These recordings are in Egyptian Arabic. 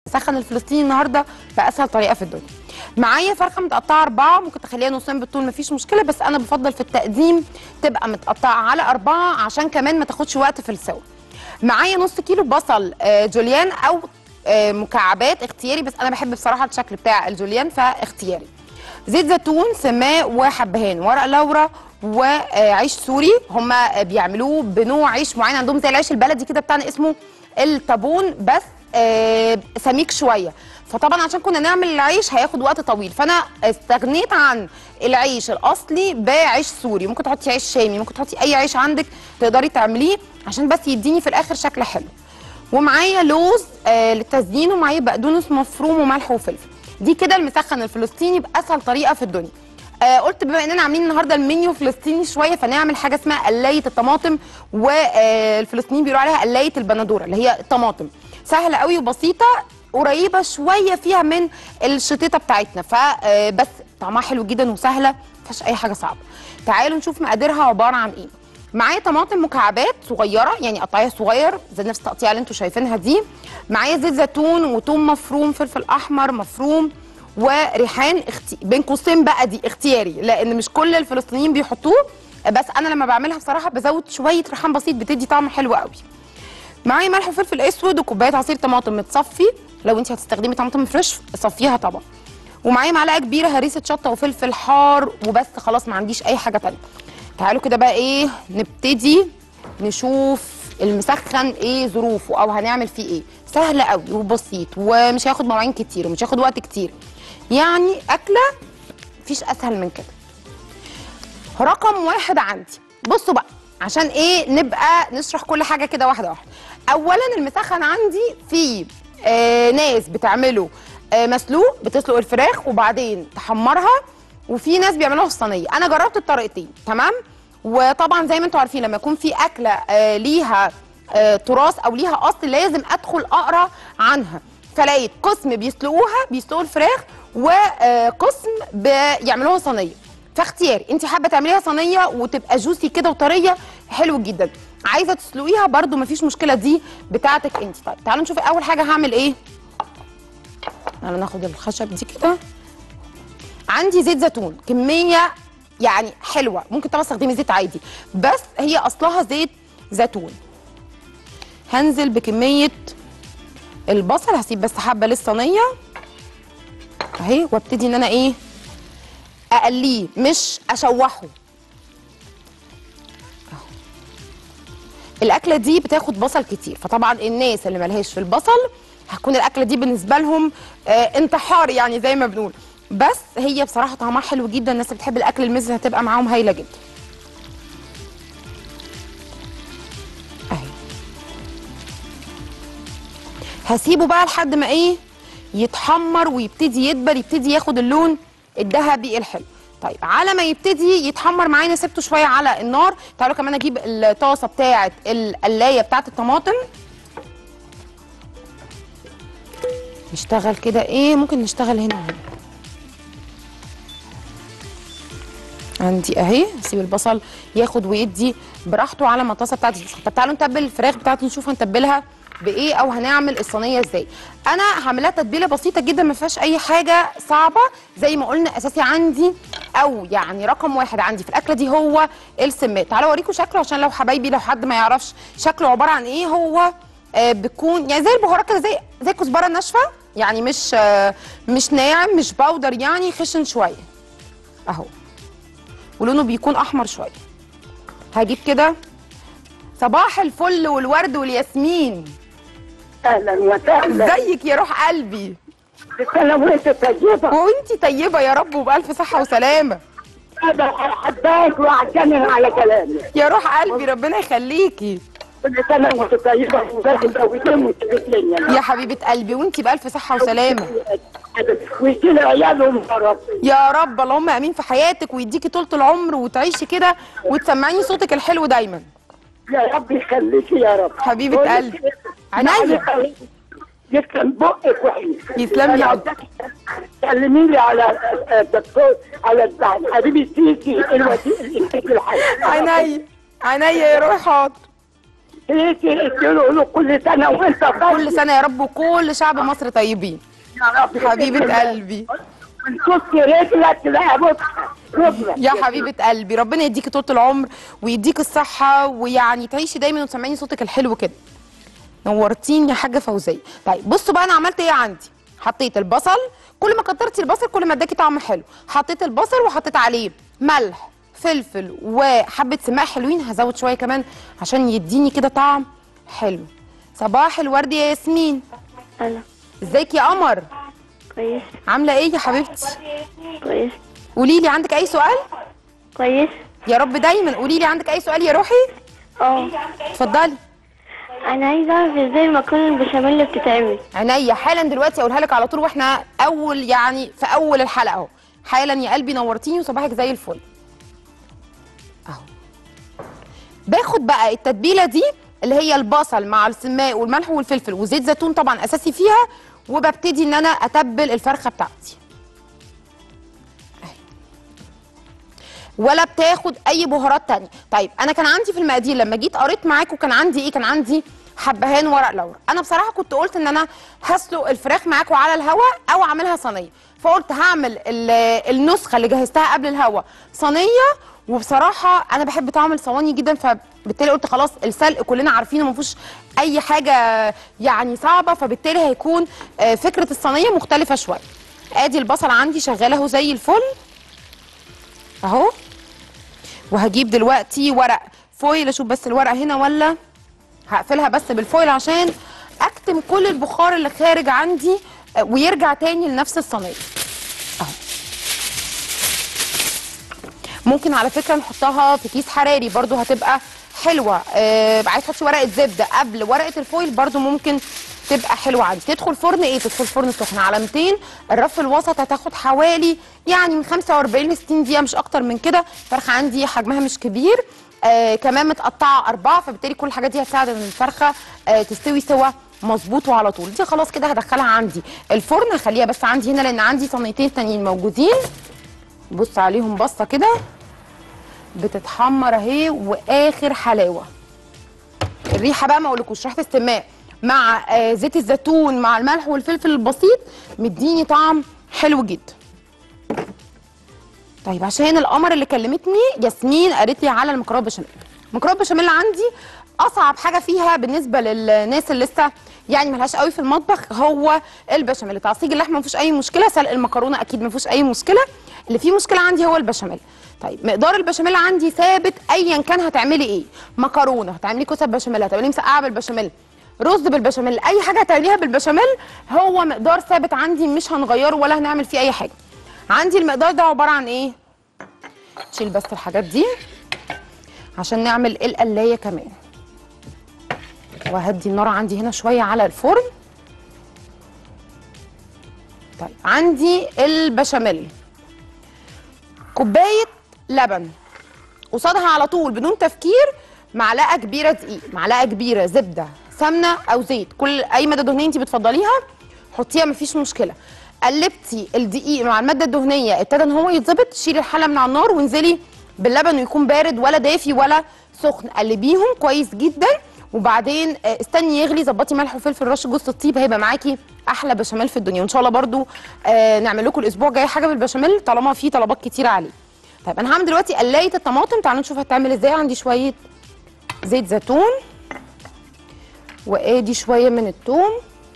سخن الفلسطيني النهارده باسهل طريقه في الدنيا معايا فرخه متقطعه اربعه ممكن تخليها نصين بالطول مفيش مشكله بس انا بفضل في التقديم تبقى متقطعه على اربعه عشان كمان ما تاخدش وقت في السوا معايا نص كيلو بصل آه، جوليان او آه، مكعبات اختياري بس انا بحب بصراحه الشكل بتاع الجوليان فاختياري زيت زيتون سماء وحبهان ورق لورا وعيش سوري هما بيعملوه بنوع عيش معين عندهم زي العيش البلدي كده بتاعنا اسمه الطابون بس آه، سميك شويه فطبعا عشان كنا نعمل العيش هياخد وقت طويل فانا استغنيت عن العيش الاصلي بعيش سوري ممكن تحطي عيش شامي ممكن تحطي اي عيش عندك تقدري تعمليه عشان بس يديني في الاخر شكل حلو ومعايا لوز آه للتزيين ومعايا بقدونس مفروم وملح وفلفل دي كده المسخن الفلسطيني باسهل طريقه في الدنيا آه قلت بما اننا عاملين النهارده المنيو فلسطيني شويه فنعمل حاجه اسمها قلايه الطماطم والفلسطينيين بيقولوا عليها قلايه البندوره اللي هي الطماطم سهله قوي وبسيطه قريبه شويه فيها من الشطيطه بتاعتنا فبس طعمها حلو جدا وسهله ما فيهاش اي حاجه صعبه تعالوا نشوف مقاديرها عباره عن ايه معايا طماطم مكعبات صغيره يعني قطعيه صغير زي نفس التقطيعه اللي انتم شايفينها دي معايا زيت زيتون وثوم مفروم فلفل احمر مفروم وريحان اختي... بين قوسين بقى دي اختياري لان مش كل الفلسطينيين بيحطوه بس انا لما بعملها بصراحه بزود شويه ريحان بسيط بتدي طعم حلو قوي معايا ملح وفلفل اسود وكوبايه عصير طماطم متصفي لو انت هتستخدمي طماطم فريش صفيها طبعا ومعايا معلقه كبيره هريسه شطه وفلفل حار وبس خلاص ما عنديش اي حاجه تانية تعالوا كده بقى ايه نبتدي نشوف المسخن ايه ظروفه او هنعمل فيه ايه سهل قوي وبسيط ومش هياخد مواعين كتير ومش هياخد وقت كتير يعني اكله مفيش اسهل من كده رقم واحد عندي بصوا بقى عشان ايه نبقى نشرح كل حاجه كده واحده واحده اولا المسخن عندي فيه آه ناس بتعمله آه مسلوق بتسلق الفراخ وبعدين تحمرها وفي ناس بيعملوها في الصينيه انا جربت الطريقتين تمام وطبعا زي ما انتم عارفين لما يكون في اكله آه ليها آه تراث او ليها اصل لازم ادخل اقرا عنها فلقيت قسم بيسلقوها بيسلقوا الفراخ وقسم بيعملوها صينيه فاختياري انت حابه تعمليها صينيه وتبقى جوسي كده وطريه حلو جدا عايزه تسلقيها برده مفيش مشكله دي بتاعتك انت طيب تعالوا نشوف اول حاجه هعمل ايه تعالوا ناخد الخشب دي كده عندي زيت زيتون كميه يعني حلوه ممكن طبعا تستخدمي زيت عادي بس هي اصلها زيت زيتون هنزل بكميه البصل هسيب بس حبه للصينيه اهي وابتدي ان انا ايه اقليه مش اشوحه أهو. الاكله دي بتاخد بصل كتير فطبعا الناس اللي ملهاش في البصل هتكون الاكله دي بالنسبه لهم آه انتحار يعني زي ما بنقول بس هي بصراحه طعمها حلو جدا الناس اللي بتحب الاكل المزز هتبقى معاهم هايله جدا اهي هسيبه بقى لحد ما ايه يتحمر ويبتدي يدبل يبتدي ياخد اللون الذهبي الحلو طيب على ما يبتدي يتحمر معانا سبته شويه على النار تعالوا كمان اجيب الطاسه بتاعه القلايه بتاعه الطماطم نشتغل كده ايه ممكن نشتغل هنا وهنا عندي اهي اسيب البصل ياخد ويدي براحته على ما الطاسه بتاعتي تسخن طب تعالوا نتبل الفراخ بتاعتي نشوف هنتبلها بايه او هنعمل الصينيه ازاي انا هعملها تتبيله بسيطه جدا ما فيهاش اي حاجه صعبه زي ما قلنا اساسي عندي او يعني رقم واحد عندي في الاكله دي هو السمات تعالوا اوريكم شكله عشان لو حبايبي لو حد ما يعرفش شكله عباره عن ايه هو آه بيكون يعني زي البهارات كده زي زي الكزبره الناشفه يعني مش آه مش ناعم مش باودر يعني خشن شويه اهو ولونه بيكون احمر شويه هجيب كده صباح الفل والورد والياسمين اهلا وسهلا ازيك يا روح قلبي انا وانت طيبه وانتي طيبه يا رب وبالف صحه وسلامه انا حباك وعجنن على كلامك يا روح قلبي ربنا يخليكي كل سنه وانت طيبه وبارك ويتم وتبتلين يا حبيبه قلبي وانتي بالف صحه وسلامه ويشيل عيالهم يا رب يا رب اللهم امين في حياتك ويديكي طولة العمر وتعيشي كده وتسمعيني صوتك الحلو دايما يا رب يخليكي يا رب حبيبة بقولك قلبي. إيه؟ عينيا. معلش، يسلم بقك وحيد يسلم لي أنا قلبي. عاوزاك تكلمي لي على الدكتور على حبيبي السيسي الوزير الانتاج الحي عينيا عينيا يا روحي حاضر تيجي اديله له كل سنه وانت طيب كل سنه يا رب وكل شعب مصر طيبين يا رب حبيبه قلبي ونص رجلك تلاقي بص رجلك يا حبيبه قلبي ربنا يديكي طول العمر ويديك الصحه ويعني تعيشي دايما وتسمعيني صوتك الحلو كده نورتيني يا حاجه فوزيه طيب بصوا بقى انا عملت ايه عندي حطيت البصل كل ما كترتي البصل كل ما اداكي طعم حلو حطيت البصل وحطيت عليه ملح فلفل وحبه سماق حلوين هزود شويه كمان عشان يديني كده طعم حلو صباح الورد يا ياسمين أنا ازيك يا قمر كويس عامله ايه يا حبيبتي كويس قولي لي عندك اي سؤال كويس يا رب دايما قولي لي عندك اي سؤال يا روحي اه اتفضلي أنا عايزة أعرف ازاي المكرونة البشاميل اللي بتتعمل عينيا حالا دلوقتي اقولها لك على طول واحنا اول يعني في اول الحلقه اهو حالا يا قلبي نورتيني وصباحك زي الفل اهو باخد بقى التتبيله دي اللي هي البصل مع السماق والملح والفلفل وزيت زيتون طبعا اساسي فيها وببتدي ان انا اتبل الفرخه بتاعتي أهي. ولا بتاخد اي بهارات تانية طيب انا كان عندي في المقادير لما جيت قريت معاكم كان عندي ايه كان عندي حبهان ورق لورا انا بصراحه كنت قلت ان انا هسلق الفراخ معاكم على الهواء او اعملها صينيه فقلت هعمل ال- النسخه اللي جهزتها قبل الهواء صينيه وبصراحه انا بحب طعم الصواني جدا فبالتالي قلت خلاص السلق كلنا عارفينه ما فيهوش اي حاجه يعني صعبه فبالتالي هيكون آه، فكره الصينيه مختلفه شويه ادي البصل عندي شغاله اهو زي الفل اهو وهجيب دلوقتي ورق فويل اشوف بس الورقه هنا ولا هقفلها بس بالفويل عشان اكتم كل البخار اللي خارج عندي آه، ويرجع تاني لنفس الصينيه اهو ممكن على فكره نحطها في كيس حراري برضو هتبقى حلوه آه عايز تحطي ورقه زبده قبل ورقه الفويل برضو ممكن تبقى حلوه عندي تدخل فرن ايه تدخل فرن سخن على 200 الرف الوسط هتاخد حوالي يعني من 45 ل 60 دقيقه مش اكتر من كده الفرخه عندي حجمها مش كبير آه كمان متقطعه اربعه فبالتالي كل الحاجات دي هتساعد ان الفرخه آه تستوي سوا مظبوط وعلى طول دي خلاص كده هدخلها عندي الفرن هخليها بس عندي هنا لان عندي صينيتين تانيين موجودين بص عليهم بصه كده بتتحمر اهي واخر حلاوه الريحه بقى ما اقولكوش ريحه السماق مع آه زيت الزيتون مع الملح والفلفل البسيط مديني طعم حلو جدا طيب عشان القمر اللي كلمتني ياسمين قالت لي على المكرونه بشاميل المكرونه بشاميل عندي اصعب حاجه فيها بالنسبه للناس اللي لسه يعني ملهاش قوي في المطبخ هو البشاميل تعصيج اللحمه ما فيهوش اي مشكله سلق المكرونه اكيد ما فيهوش اي مشكله اللي فيه مشكله عندي هو البشاميل طيب مقدار البشاميل عندي ثابت ايا كان هتعملي ايه مكرونه هتعملي كوسه بشاميل هتعملي مسقعه بالبشاميل رز بالبشاميل اي حاجه هتعمليها بالبشاميل هو مقدار ثابت عندي مش هنغيره ولا هنعمل فيه اي حاجه عندي المقدار ده عباره عن ايه شيل بس الحاجات دي عشان نعمل القلايه كمان وهدي النار عندي هنا شويه على الفرن طيب عندي البشاميل كوبايه لبن قصادها على طول بدون تفكير معلقه كبيره دقيق معلقه كبيره زبده سمنه او زيت كل اي ماده دهنيه انت بتفضليها حطيها مفيش مشكله قلبتي الدقيق مع الماده الدهنيه ابتدى ان هو يتظبط شيلي الحله من على النار وانزلي باللبن ويكون بارد ولا دافي ولا سخن قلبيهم كويس جدا وبعدين آه، استني يغلي ظبطي ملح وفلفل رش جوز الطيب هيبقى معاكي احلى بشاميل في الدنيا وان شاء الله برضو آه نعمل لكم الاسبوع الجاي حاجه بالبشاميل طالما في طلبات كتيره عليه طيب انا هعمل دلوقتي قلايه الطماطم تعالوا نشوف هتعمل ازاي عندي شويه زيت زيتون وادي شويه من الثوم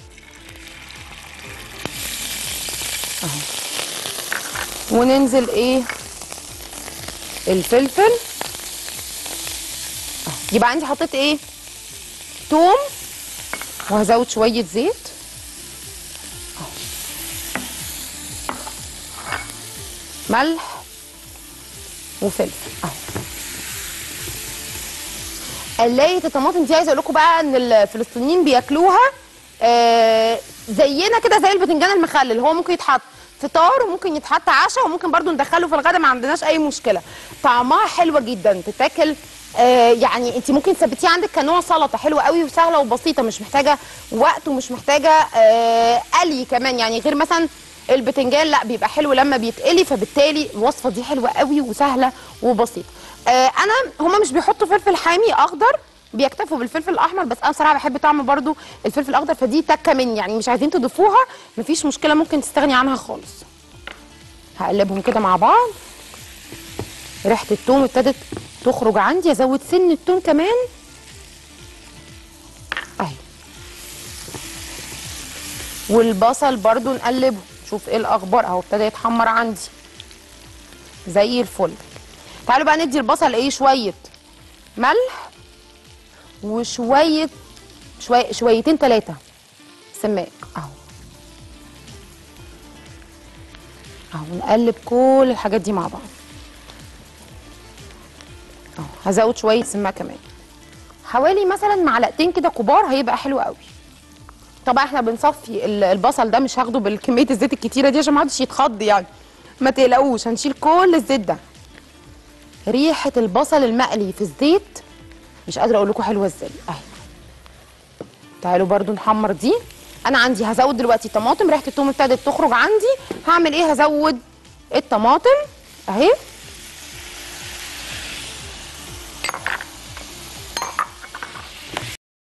اهو وننزل ايه الفلفل اهو يبقى عندي حطيت ايه توم وهزود شويه زيت اهو ملح وفلفل اهو قلايه الطماطم دي عايزه اقول لكم بقى ان الفلسطينيين بياكلوها آه زينا كده زي البتنجان المخلل هو ممكن يتحط فطار وممكن يتحط عشاء وممكن برضو ندخله في الغداء ما عندناش اي مشكله طعمها حلوه جدا تتاكل آه يعني انت ممكن تثبتيه عندك كنوع سلطه حلوه قوي وسهله وبسيطه مش محتاجه وقت ومش محتاجه آه قلي كمان يعني غير مثلا البتنجان لا بيبقى حلو لما بيتقلي فبالتالي الوصفه دي حلوه قوي وسهله وبسيطه آه انا هما مش بيحطوا فلفل حامي اخضر بيكتفوا بالفلفل الاحمر بس انا بصراحه بحب طعم برضو الفلفل الاخضر فدي تكه مني يعني مش عايزين تضيفوها مفيش مشكله ممكن تستغني عنها خالص هقلبهم كده مع بعض ريحه التوم ابتدت تخرج عندي ازود سن التوم كمان اهي والبصل برضو نقلبه شوف ايه الاخبار اهو ابتدى يتحمر عندي زي الفل تعالوا بقى ندي البصل ايه شويه ملح وشويه شويه شويتين ثلاثه سماق اهو اهو نقلب كل الحاجات دي مع بعض اهو هزود شويه سماق كمان حوالي مثلا معلقتين كده كبار هيبقى حلو قوي طبعا احنا بنصفي ال- البصل ده مش هاخده بالكميه الزيت الكتيره دي عشان ما حدش يتخض يعني ما تقلقوش هنشيل كل الزيت ده ريحه البصل المقلي في الزيت مش قادره اقول لكم حلوه ازاي اهي تعالوا برضو نحمر دي انا عندي هزود دلوقتي طماطم ريحه التوم ابتدت تخرج عندي هعمل ايه هزود الطماطم اهي